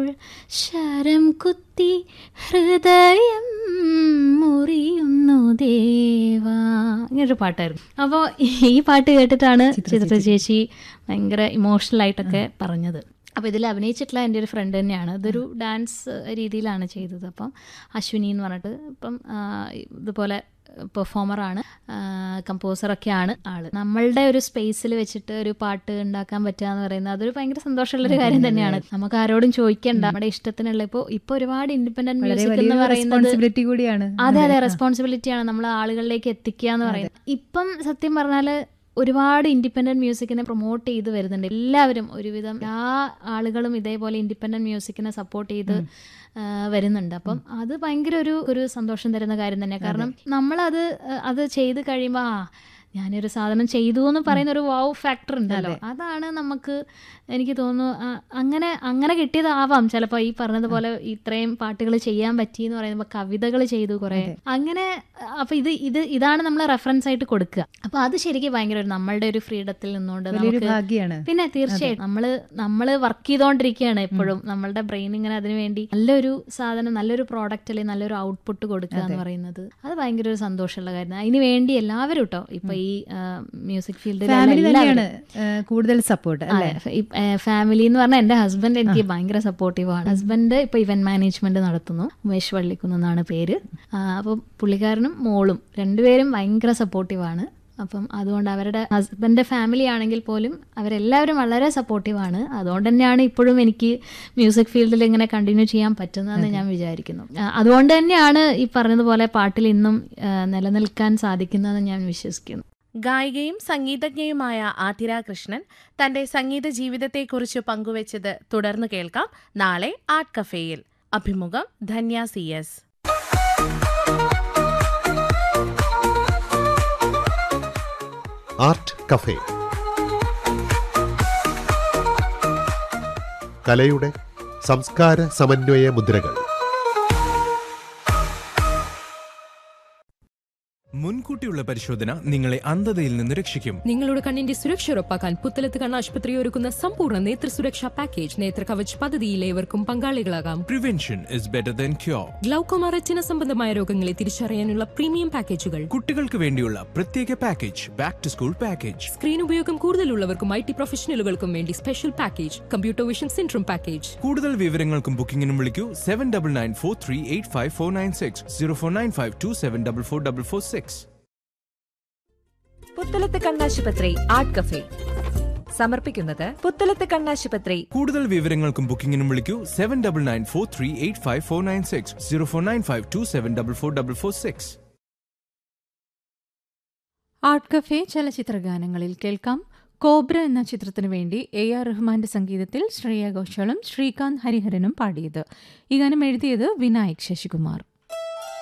ശരം കുത്തി ഹൃദയം മുറിയുന്നു ദേവാ ഇങ്ങനൊരു പാട്ടായിരുന്നു അപ്പോൾ ഈ പാട്ട് കേട്ടിട്ടാണ് ചിത്ര ചേച്ചി ഭയങ്കര ഇമോഷണൽ ആയിട്ടൊക്കെ പറഞ്ഞത് അപ്പോൾ ഇതിൽ അഭിനയിച്ചിട്ടുള്ള എൻ്റെ ഒരു ഫ്രണ്ട് തന്നെയാണ് ഇതൊരു ഡാൻസ് രീതിയിലാണ് ചെയ്തത് അപ്പം അശ്വിനി എന്ന് പറഞ്ഞിട്ട് ഇപ്പം ആ, ഇതുപോലെ പെർഫോമറാണ് കമ്പോസറൊക്കെയാണ് ആള് നമ്മളുടെ ഒരു സ്പേസിൽ വെച്ചിട്ട് ഒരു പാട്ട് ഉണ്ടാക്കാൻ പറ്റുക എന്ന് പറയുന്നത് അതൊരു ഭയങ്കര സന്തോഷമുള്ളൊരു കാര്യം തന്നെയാണ് നമുക്ക് ആരോടും ചോദിക്കണ്ട നമ്മുടെ ഇഷ്ടത്തിനുള്ള ഇപ്പോൾ ഇപ്പോൾ ഒരുപാട് ഇൻഡിപെൻഡന്റ് വളരെ മ്യൂസിക് എന്ന് വലിയൊരു പറയുന്നത് റെസ്പോൺസിബിലിറ്റി കൂടിയാണ് അതെ അതെ റെസ്പോൺസിബിലിറ്റിയാണ് നമ്മൾ ആളുകളിലേക്ക് എത്തിക്കുക എന്ന് പറയുന്നത് ഇപ്പം സത്യം പറഞ്ഞാൽ ഒരുപാട് ഇൻഡിപെൻഡന്റ് മ്യൂസിക്കിനെ പ്രൊമോട്ട് ചെയ്ത് വരുന്നുണ്ട് എല്ലാവരും ഒരുവിധം എല്ലാ ആളുകളും ഇതേപോലെ ഇൻഡിപെൻഡന്റ് മ്യൂസിക്കിനെ സപ്പോർട്ട് ചെയ്ത് ആ, വരുന്നുണ്ട് അപ്പം അത് ഭയങ്കര ഒരു ഒരു സന്തോഷം തരുന്ന കാര്യം തന്നെയാണ് കാരണം നമ്മളത് ആ, അത് ചെയ്ത് കഴിയുമ്പോൾ ആ ഞാനൊരു സാധനം ചെയ്തു എന്ന് പറയുന്ന ഒരു വാവ് ഫാക്ടർ ഉണ്ടല്ലോ അതാണ് നമുക്ക് എനിക്ക് തോന്നുന്നു ആ, അങ്ങനെ അങ്ങനെ കിട്ടിയതാവാം ചിലപ്പോൾ ഈ പറഞ്ഞതുപോലെ ഇത്രയും പാട്ടുകൾ ചെയ്യാൻ പറ്റി എന്ന് പറയുമ്പോൾ കവിതകൾ ചെയ്തു കുറെ അങ്ങനെ അപ്പൊ ഇത് ഇത് ഇതാണ് നമ്മൾ റെഫറൻസ് ആയിട്ട് കൊടുക്കുക അപ്പൊ അത് ശരിക്കും ഭയങ്കര ഒരു നമ്മളുടെ ഒരു ഫ്രീഡത്തിൽ നിന്നുകൊണ്ട് വലിയൊരു നമുക്ക് ഭാഗ്യാണ് പിന്നെ തീർച്ചയായിട്ടും നമ്മള് നമ്മള് വർക്ക് ചെയ്തോണ്ടിരിക്കുകയാണ് എപ്പോഴും നമ്മളുടെ ബ്രെയിൻ ഇങ്ങനെ അതിനു വേണ്ടി നല്ലൊരു സാധനം നല്ലൊരു പ്രോഡക്റ്റ് അല്ലെങ്കിൽ നല്ലൊരു ഔട്ട്പുട്ട് കൊടുക്കുക എന്ന് പറയുന്നത് അത് ഭയങ്കര ഒരു സന്തോഷമുള്ള കാര്യം അതിന് വേണ്ടി എല്ലാവരും കേട്ടോ ഇപ്പൊ ഈ മ്യൂസിക് ഫീൽഡിൽ ഫാമിലി തന്നെയാണ് ആ, കൂടുതൽ സപ്പോർട്ട് അല്ലേ ഫാമിലി എന്ന് പറഞ്ഞാൽ എന്റെ ഹസ്ബൻഡ് എനിക്ക് ഭയങ്കര സപ്പോർട്ടീവ് ആണ് ഹസ്ബൻഡ് ഇപ്പൊ ഇവന്റ് മാനേജ്മെന്റ് നടത്തുന്നു ഉമേഷ് വള്ളിക്കുന്ന് എന്നാണ് പേര് അപ്പോൾ പുള്ളിക്കാരനും മോളും രണ്ടുപേരും ഭയങ്കര സപ്പോർട്ടീവ് ആണ് അപ്പം അതുകൊണ്ട് അവരുടെ ഹസ്ബൻഡിന്റെ ഫാമിലി ആണെങ്കിൽ പോലും അവരെല്ലാവരും വളരെ സപ്പോർട്ടീവ് ആണ് അതുകൊണ്ട് തന്നെയാണ് ഇപ്പോഴും എനിക്ക് മ്യൂസിക് ഫീൽഡിൽ ഇങ്ങനെ കണ്ടിന്യൂ ചെയ്യാൻ പറ്റുന്നതെന്ന് ഞാൻ വിചാരിക്കുന്നു ആ, അതുകൊണ്ട് തന്നെയാണ് ഈ പറഞ്ഞതുപോലെ പാട്ടിൽ ഇന്നും ആ, നിലനിൽക്കാൻ സാധിക്കുന്നതെന്ന് ഞാൻ വിശ്വസിക്കുന്നു ഗായികയും സംഗീതജ്ഞയുമായ ആതിര കൃഷ്ണൻ തന്റെ സംഗീത ജീവിതത്തെക്കുറിച്ച് പങ്കുവച്ചത് തുടർന്ന് കേൾക്കാം നാളെ ആർട്ട് കഫേയിൽ അഭിമുഖം Dhanya C S art cafe കലയുടെ സംസ്കാര സമന്വയ മുദ്രകൾ മുൻകൂട്ടിയുള്ള പരിശോധന നിങ്ങളെ അന്ധതയിൽ നിന്ന് രക്ഷിക്കും നിങ്ങളുടെ കണ്ണിന്റെ സുരക്ഷ ഉറപ്പാക്കാൻ പുത്തലത്ത് കണ്ണാശുപത്രി ഒരുക്കുന്ന സമ്പൂർണ്ണ നേത്ര സുരക്ഷാ പാക്കേജ് നേത്ര കവച് പദ്ധതിയിൽ ഏവർക്കും പങ്കാളികളാകാം prevention is better than cure glaucoma retina സംബന്ധമായ രോഗങ്ങളെ തിരിച്ചറിയാനുള്ള പ്രീമിയം പാക്കേജുകൾ കുട്ടികൾക്ക് വേണ്ടിയുള്ള പ്രത്യേക package back to school package screen ഉപയോഗം കൂടുതലുള്ളവർക്കും ഐ ടി പ്രൊഫഷണലുകൾക്കും വേണ്ടി special package computer vision syndrome package കൂടുതൽ വിവരങ്ങൾക്കും ബുക്കിംഗിനും വിളിക്കൂ seven double nine four three eight five four nine six zero four nine five two seven double four double four six Puthalath കണ്ണാശുപത്രി art cafe സമർപ്പിക്കുന്നത് പുത്തലത്ത് കണ്ണാശുപത്രി കൂടുതൽ വിവരങ്ങൾക്കും ബുക്കിംഗിനും വിളിക്കൂ seven double nine four three eight five four nine six zero four nine five two seven double four double four six art cafe ചലച്ചിത്ര ഗാനങ്ങളിൽ കേൾക്കാം കോബ്ര എന്ന ചിത്രത്തിനു വേണ്ടി എ ആർ റഹ്മാന്റെ സംഗീതത്തിൽ ശ്രേയ ഘോഷാളും ശ്രീകാന്ത് ഹരിഹരനും പാടിയത് ഈ ഗാനം എഴുതിയത് വിനായക് ശശികുമാർ